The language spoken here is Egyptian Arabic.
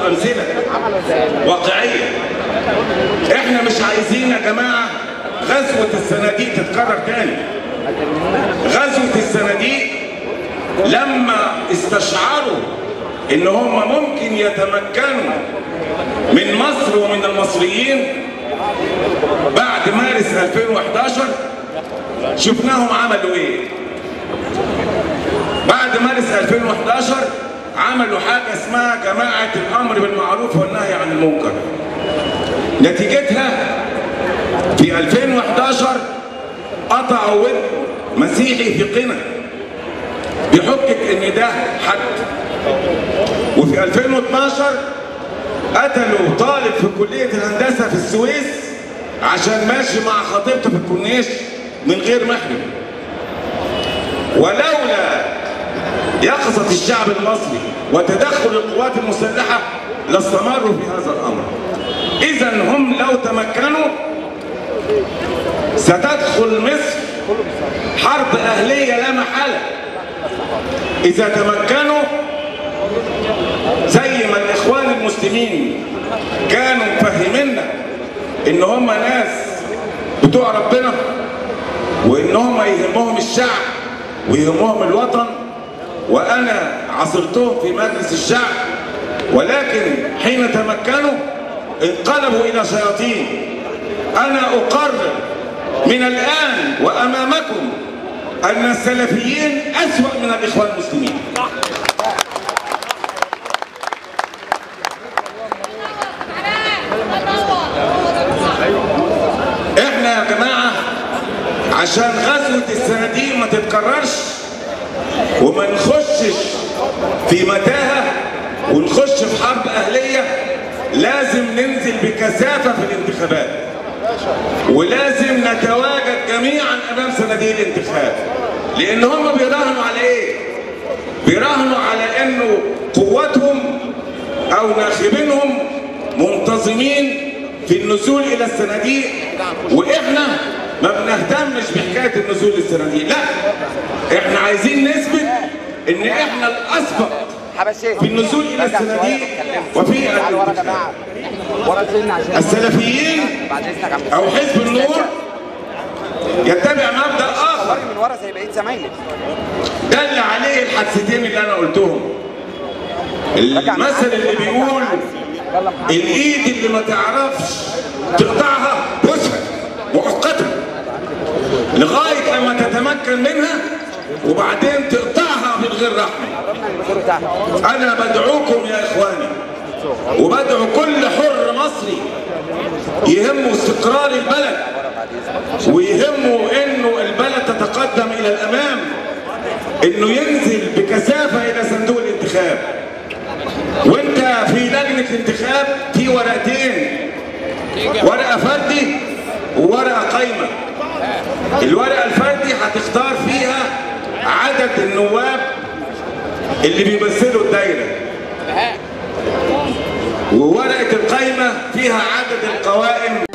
امثله واقعيه احنا مش عايزين يا جماعه غزوه الصناديق تتكرر تاني غزوه الصناديق لما استشعروا ان هم ممكن يتمكنوا من مصر ومن المصريين بعد مارس 2011 شفناهم عملوا ايه بعد مارس 2011 عملوا حاجه اسمها جماعه الامر بالمعروف والنهي عن المنكر نتيجتها في 2011 قطعوا ود مسيحي في قنا بحجه ان ده حد وفي 2012 قتلوا طالب في كليه الهندسه في السويس عشان ماشي مع خطيبته في الكورنيش من غير محرم ولولا يقظة الشعب المصري وتدخل القوات المسلحة لاستمروا في هذا الأمر إذا هم لو تمكنوا ستدخل مصر حرب أهلية لا محالة إذا تمكنوا زي ما الإخوان المسلمين كانوا مفهمينا إن هم ناس بتوع ربنا وإن هم يهمهم الشعب ويهمهم الوطن وأنا عصرتهم في مجلس الشعب ولكن حين تمكنوا انقلبوا إلى شياطين أنا أقرر من الآن وأمامكم أن السلفيين أسوأ من الإخوان المسلمين احنا يا جماعة عشان غزوة الصناديق ما تتكررش وما نخشش في متاهة ونخش في حرب أهلية لازم ننزل بكثافة في الانتخابات ولازم نتواجد جميعا أمام صناديق الانتخاب لأن هم بيراهنوا على إيه؟ بيراهنوا على إنه قوتهم أو ناخبينهم منتظمين في النزول إلى الصناديق وإحنا ما بنهتمش بحكاية النزول للصناديق لا إحنا عايزين نثبت إن إحنا الأسبق حبشين في النزول إلى الصناديق وفي الانتخاب ورا سن عشان السلفيين بعد اذنك عم أو حزب النور يتبع مبدأ آخر وري من ورا زي بقيه زمايلك دل عليه الحادثتين اللي أنا قلتهم المثل اللي بيقول يلا محمد الايد اللي ما تعرفش تقطعها بوسها مؤقتا لغايه لما تتمكن منها وبعدين تقطعها من غير رحمه قربنا للدور تحت انا بدعوكم يا اخواني وبدعو كل حر مصري يهمه استقرار البلد ويهمه انه البلد تتقدم الى الامام انه ينزل بكثافه الى صندوق الانتخاب وانت في لجنه الانتخاب في ورقتين ورقه فردي وورقه قايمه الورقه الفردي هتختار فيها عدد النواب اللي بيمثلوا الدايره وورقه القايمه فيها عدد القوائم